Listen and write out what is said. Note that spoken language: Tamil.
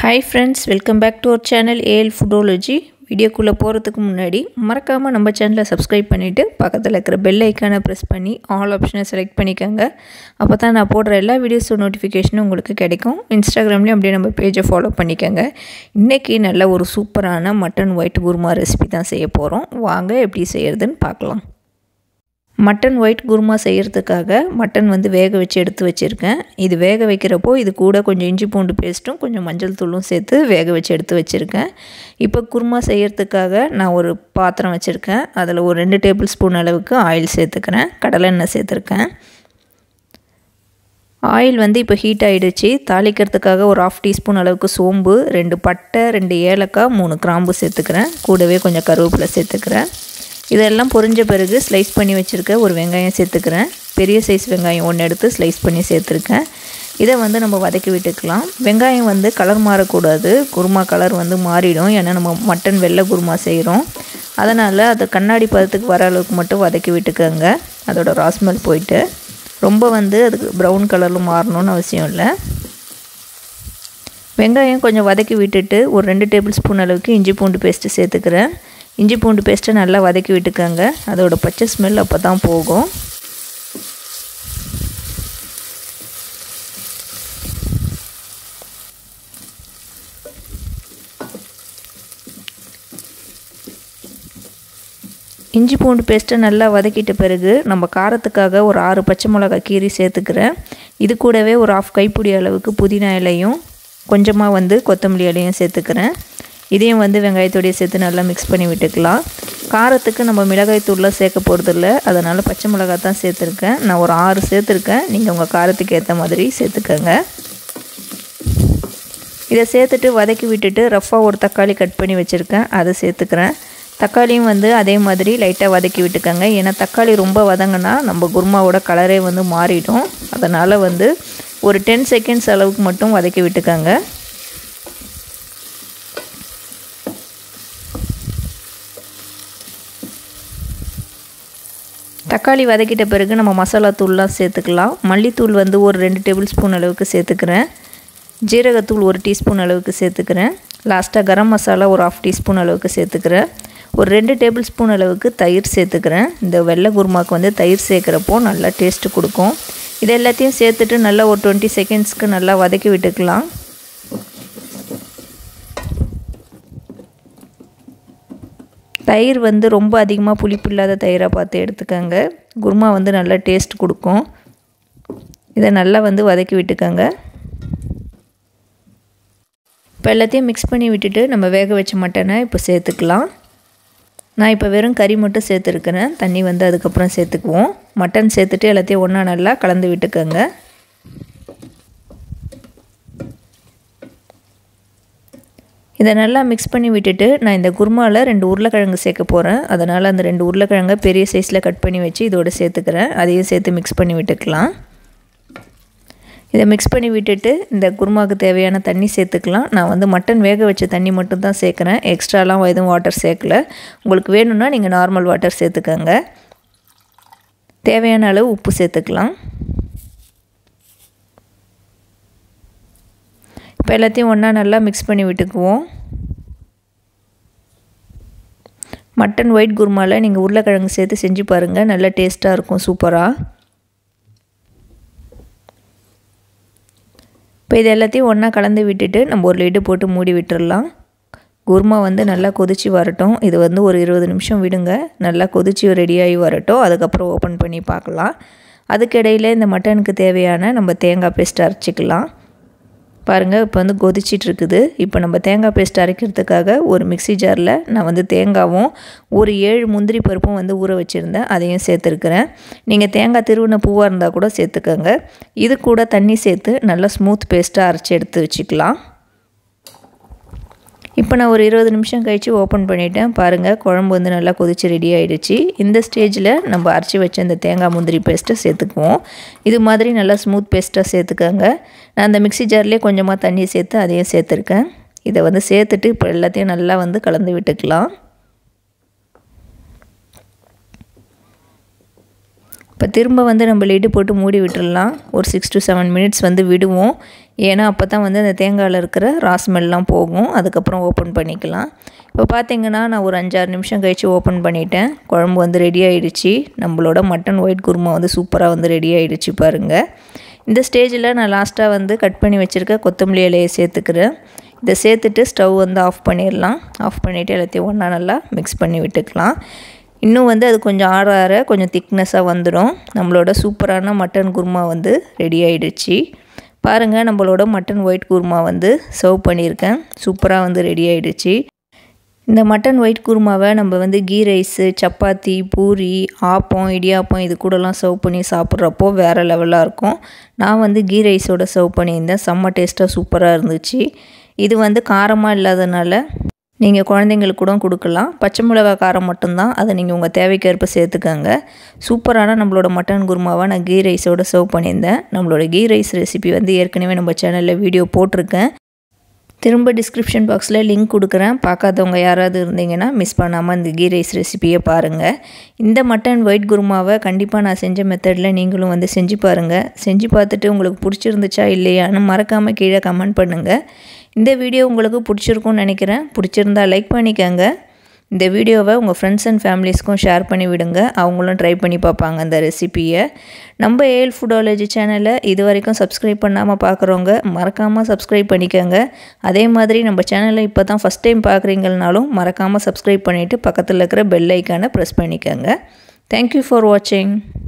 hi friends welcome back to our channel AL Foodology வீடியோக்குள்ளே போகிறதுக்கு முன்னாடி மறக்காமல் நம்ம சேனலை சப்ஸ்கிரைப் பண்ணிவிட்டு பக்கத்தில் இருக்கிற பெல் ஐக்கானை ப்ரெஸ் பண்ணி ஆல் ஆப்ஷனை செலக்ட் பண்ணிக்கோங்க அப்போ தான் நான் போடுற எல்லா வீடியோஸோட நோட்டிஃபிகேஷனும் உங்களுக்கு கிடைக்கும் இன்ஸ்டாகிராம்லேயும் அப்படியே நம்ம பேஜை ஃபாலோ பண்ணிக்கோங்க இன்றைக்கி நல்ல ஒரு சூப்பரான மட்டன் ஒயிட் குருமா ரெசிபி தான் செய்ய போகிறோம் வாங்க எப்படி செய்கிறதுன்னு பார்க்கலாம் மட்டன் ஒயிட் குருமா செய்கிறதுக்காக மட்டன் வந்து வேக வச்சு எடுத்து வச்சுருக்கேன் இது வேக வைக்கிறப்போ இது கூட கொஞ்சம் இஞ்சி பூண்டு பேஸ்ட்டும் கொஞ்சம் மஞ்சள் தூளும் சேர்த்து வேக வச்சு எடுத்து வச்சுருக்கேன் இப்போ குருமா செய்கிறதுக்காக நான் ஒரு பாத்திரம் வச்சுருக்கேன் அதில் ஒரு ரெண்டு டேபிள் ஸ்பூன் அளவுக்கு ஆயில் சேர்த்துக்கிறேன் கடலெண்ணெய் சேர்த்துருக்கேன் ஆயில் வந்து இப்போ ஹீட் ஆகிடுச்சு தாளிக்கிறதுக்காக ஒரு ஆஃப் டீஸ்பூன் அளவுக்கு சோம்பு ரெண்டு பட்டை ரெண்டு ஏலக்காய் மூணு கிராம்பு சேர்த்துக்கிறேன் கூடவே கொஞ்சம் கருவேப்பிலை சேர்த்துக்கிறேன் இதெல்லாம் பொரிஞ்ச பிறகு ஸ்லைஸ் பண்ணி வச்சுருக்க ஒரு வெங்காயம் சேர்த்துக்கிறேன் பெரிய சைஸ் வெங்காயம் ஒன்று எடுத்து ஸ்லைஸ் பண்ணி சேர்த்துருக்கேன் இதை வந்து நம்ம வதக்கி விட்டுக்கலாம் வெங்காயம் வந்து கலர் மாறக்கூடாது குருமா கலர் வந்து மாறிடும் ஏன்னா நம்ம மட்டன் வெள்ளை குருமா செய்கிறோம் அதனால் அது கண்ணாடி பதத்துக்கு வர அளவுக்கு மட்டும் வதக்கி விட்டுக்கோங்க அதோட ராஸ்மெல் போயிட்டு ரொம்ப வந்து அதுக்கு ப்ரௌன் கலரில் மாறணும்னு அவசியம் இல்லை வெங்காயம் கொஞ்சம் வதக்கி விட்டுட்டு ஒரு ரெண்டு டேபிள் ஸ்பூன் அளவுக்கு இஞ்சி பூண்டு பேஸ்ட்டு சேர்த்துக்கிறேன் இஞ்சி பூண்டு பேஸ்ட்டை நல்லா வதக்கி விட்டுக்கோங்க அதோட பச்சை ஸ்மெல் அப்போ தான் போகும் இஞ்சி பூண்டு பேஸ்ட்டை நல்லா வதக்கிட்ட பிறகு நம்ம காரத்துக்காக ஒரு ஆறு பச்சை மிளகா கீரி சேர்த்துக்கிறேன் இது கூடவே ஒரு ஆஃப் கைப்பிடி அளவுக்கு புதினா இலையும் கொஞ்சமாக வந்து கொத்தமல்லி இலையும் சேர்த்துக்கிறேன் இதையும் வந்து வெங்காயத்தோடையே சேர்த்து நல்லா மிக்ஸ் பண்ணி விட்டுக்கலாம் காரத்துக்கு நம்ம மிளகாய் தூள்லாம் சேர்க்க போகிறதில்ல அதனால் பச்சை மிளகாய் தான் சேர்த்துருக்கேன் நான் ஒரு ஆறு சேர்த்துருக்கேன் நீங்கள் உங்கள் காரத்துக்கு ஏற்ற மாதிரி சேர்த்துக்கோங்க இதை சேர்த்துட்டு வதக்கி விட்டுட்டு ரஃப்பாக ஒரு தக்காளி கட் பண்ணி வச்சுருக்கேன் அதை சேர்த்துக்கிறேன் தக்காளியும் வந்து அதே மாதிரி லைட்டாக வதக்கி விட்டுக்கோங்க ஏன்னா தக்காளி ரொம்ப வதங்கினா நம்ம குருமாவோட கலரே வந்து மாறிடும் அதனால் வந்து ஒரு டென் செகண்ட்ஸ் அளவுக்கு மட்டும் வதக்கி விட்டுக்கோங்க தக்காளி வதக்கிட்ட பிறகு நம்ம மசாலா தூள்லாம் சேர்த்துக்கலாம் மல்லித்தூள் வந்து ஒரு ரெண்டு டேபிள் ஸ்பூன் அளவுக்கு சேர்த்துக்கிறேன் ஜீரகத்தூள் ஒரு டீஸ்பூன் அளவுக்கு சேர்த்துக்கிறேன் லாஸ்ட்டாக கரம் மசாலா ஒரு ஆஃப் டீஸ்பூன் அளவுக்கு சேர்த்துக்கிறேன் ஒரு ரெண்டு டேபிள் ஸ்பூன் அளவுக்கு தயிர் சேர்த்துக்கிறேன் இந்த வெள்ளை குருமாவுக்கு வந்து தயிர் சேர்க்குறப்போ நல்லா டேஸ்ட்டு கொடுக்கும் இது எல்லாத்தையும் சேர்த்துட்டு நல்லா ஒரு டுவெண்ட்டி செகண்ட்ஸ்க்கு நல்லா வதக்கி விட்டுக்கலாம் தயிர் வந்து ரொம்ப அதிகமாக புளிப்பு இல்லாத தயிராக பார்த்து எடுத்துக்கோங்க குருமா வந்து நல்லா டேஸ்ட் கொடுக்கும் இதை நல்லா வந்து வதக்கி விட்டுக்கோங்க இப்போ எல்லாத்தையும் மிக்ஸ் பண்ணி விட்டுட்டு நம்ம வேக வச்ச மட்டனை இப்போ சேர்த்துக்கலாம் நான் இப்போ வெறும் கறி மட்டும் சேர்த்துருக்கிறேன் தண்ணி வந்து அதுக்கப்புறம் சேர்த்துக்குவோம் மட்டன் சேர்த்துட்டு எல்லாத்தையும் ஒன்றா நல்லா கலந்து விட்டுக்கோங்க இதை நல்லா மிக்ஸ் பண்ணி விட்டுட்டு நான் இந்த குருமாவில் ரெண்டு உருளைக்கிழங்கு சேர்க்க போகிறேன் அதனால் அந்த ரெண்டு உருளைக்கிழங்கை பெரிய சைஸில் கட் பண்ணி வச்சு இதோடு சேர்த்துக்கிறேன் அதையும் சேர்த்து மிக்ஸ் பண்ணி விட்டுக்கலாம் இதை மிக்ஸ் பண்ணி விட்டுட்டு இந்த குருமாவுக்கு தேவையான தண்ணி சேர்த்துக்கலாம் நான் வந்து மட்டன் வேக வச்ச தண்ணி மட்டும் தான் சேர்க்குறேன் எக்ஸ்ட்ராலாம் எதுவும் வாட்டர் சேர்க்கல உங்களுக்கு வேணும்னா நீங்கள் நார்மல் வாட்டர் சேர்த்துக்கோங்க தேவையான அளவு உப்பு சேர்த்துக்கலாம் இப்போ எல்லாத்தையும் ஒன்றா நல்லா மிக்ஸ் பண்ணி விட்டுக்குவோம் மட்டன் ஒயிட் குருமாவில் நீங்கள் உருளைக்கிழங்கு சேர்த்து செஞ்சு பாருங்கள் நல்லா டேஸ்ட்டாக இருக்கும் சூப்பராக இப்போ இது எல்லாத்தையும் ஒன்றா கலந்து விட்டுட்டு நம்ம ஒரு லிட்டு போட்டு மூடி விட்டுடலாம் குருமா வந்து நல்லா கொதித்து வரட்டும் இது வந்து ஒரு இருபது நிமிஷம் விடுங்க நல்லா கொதித்து ரெடியாகி வரட்டும் அதுக்கப்புறம் ஓப்பன் பண்ணி பார்க்கலாம் அதுக்கிடையில் இந்த மட்டனுக்கு தேவையான நம்ம தேங்காய் பேஸ்ட் அரைச்சிக்கலாம் பாருங்கள் இப்போ வந்து கொதிச்சிட்டு இருக்குது இப்போ நம்ம தேங்காய் பேஸ்ட் அரைக்கிறதுக்காக ஒரு மிக்சி ஜாரில் நான் வந்து தேங்காவும் ஒரு ஏழு முந்திரி பருப்பும் வந்து ஊற வச்சுருந்தேன் அதையும் சேர்த்துருக்குறேன் நீங்கள் தேங்காய் திருவின பூவாக இருந்தால் கூட சேர்த்துக்கோங்க இது கூட தண்ணி சேர்த்து நல்லா ஸ்மூத் பேஸ்ட்டாக அரைச்சி எடுத்து வச்சுக்கலாம் இப்போ நான் ஒரு இருபது நிமிஷம் கழித்து ஓப்பன் பண்ணிவிட்டேன் பாருங்கள் குழம்பு வந்து நல்லா கொதித்து ரெடி ஆகிடுச்சு இந்த ஸ்டேஜில் நம்ம அரைச்சி வச்ச இந்த தேங்காய் முந்திரி பேஸ்ட்டை சேர்த்துக்குவோம் இது மாதிரி நல்லா ஸ்மூத் பேஸ்ட்டாக சேர்த்துக்கோங்க நான் அந்த மிக்சி ஜார்லேயே கொஞ்சமாக தண்ணி சேர்த்து அதையும் சேர்த்துருக்கேன் இதை வந்து சேர்த்துட்டு இப்போ எல்லாத்தையும் நல்லா வந்து கலந்து விட்டுக்கலாம் இப்போ திரும்ப வந்து நம்ம லிட்டு போட்டு மூடி விட்டுடலாம் ஒரு சிக்ஸ் டு செவன் மினிட்ஸ் வந்து விடுவோம் ஏன்னா அப்போ தான் வந்து அந்த தேங்காயில் இருக்கிற ராஸ்மெல்லாம் போகும் அதுக்கப்புறம் ஓப்பன் பண்ணிக்கலாம் இப்போ பார்த்தீங்கன்னா நான் ஒரு அஞ்சாறு நிமிஷம் கழித்து ஓப்பன் பண்ணிட்டேன் குழம்பு வந்து ரெடி ஆகிடுச்சு நம்மளோட மட்டன் ஒயிட் குருமா வந்து சூப்பராக வந்து ரெடி ஆகிடுச்சு பாருங்கள் இந்த ஸ்டேஜில் நான் லாஸ்ட்டாக வந்து கட் பண்ணி வச்சுருக்க கொத்தமல்லி இலையை சேர்த்துக்கிறேன் இதை சேர்த்துட்டு ஸ்டவ் வந்து ஆஃப் பண்ணிடலாம் ஆஃப் பண்ணிவிட்டு எல்லாத்தையும் ஒன்றா நல்லா மிக்ஸ் பண்ணி விட்டுக்கலாம் இன்னும் வந்து அது கொஞ்சம் ஆற ஆற கொஞ்சம் திக்னஸாக வந்துடும் நம்மளோட சூப்பரான மட்டன் குருமா வந்து ரெடி ஆகிடுச்சு பாருங்கள் நம்மளோட மட்டன் ஒயிட் குருமா வந்து சர்வ் பண்ணியிருக்கேன் சூப்பராக வந்து ரெடி ஆகிடுச்சு இந்த மட்டன் ஒயிட் குருமாவை நம்ம வந்து கீ ரைஸு சப்பாத்தி பூரி ஆப்பம் இடியாப்பம் இது கூடலாம் சர்வ் பண்ணி சாப்பிட்றப்போ வேறு லெவலாக இருக்கும் நான் வந்து கீ ரைஸோட சர்வ் பண்ணியிருந்தேன் செம்ம டேஸ்ட்டாக சூப்பராக இருந்துச்சு இது வந்து காரமாக இல்லாதனால நீங்கள் குழந்தைங்களுக்கு கூட கொடுக்கலாம் பச்சை மிளகா காரம் மட்டும்தான் அதை நீங்கள் உங்கள் தேவைக்கேற்ப சேர்த்துக்கோங்க சூப்பரான நம்மளோட மட்டன் குருமாவை நான் கீ ரைஸோடு சர்வ் பண்ணியிருந்தேன் நம்மளோட கீ ரைஸ் ரெசிபி வந்து ஏற்கனவே நம்ம சேனலில் வீடியோ போட்டிருக்கேன் திரும்ப டிஸ்கிரிப்ஷன் பாக்ஸில் லிங்க் கொடுக்குறேன் பார்க்காதவங்க யாராவது இருந்தீங்கன்னா மிஸ் பண்ணாமல் இந்த கீ ரைஸ் ரெசிபியை பாருங்கள் இந்த மட்டன் ஒயிட் குருமாவை கண்டிப்பாக நான் செஞ்ச மெத்தடில் நீங்களும் வந்து செஞ்சு பாருங்கள் செஞ்சு பார்த்துட்டு உங்களுக்கு பிடிச்சிருந்துச்சா இல்லையான்னு மறக்காமல் கீழே கமெண்ட் பண்ணுங்கள் இந்த வீடியோ உங்களுக்கு பிடிச்சிருக்கும்னு நினைக்கிறேன் பிடிச்சிருந்தா லைக் பண்ணிக்கோங்க இந்த வீடியோவை உங்கள் ஃப்ரெண்ட்ஸ் அண்ட் ஃபேமிலிஸ்க்கும் ஷேர் பண்ணி விடுங்க அவங்களும் ட்ரை பண்ணி பார்ப்பாங்க அந்த ரெசிப்பியை நம்ம ஏல் ஃபுடாலஜி சேனலை இது வரைக்கும் சப்ஸ்கிரைப் பண்ணாமல் பார்க்குறவங்க மறக்காமல் சப்ஸ்கிரைப் பண்ணிக்கோங்க அதே மாதிரி நம்ம சேனலை இப்போ தான் ஃபஸ்ட் டைம் பார்க்குறீங்கனாலும் மறக்காமல் சப்ஸ்கிரைப் பண்ணிவிட்டு பக்கத்தில் இருக்கிற பெல் ஐக்கானை ப்ரெஸ் பண்ணிக்கோங்க தேங்க்யூ ஃபார் வாட்சிங்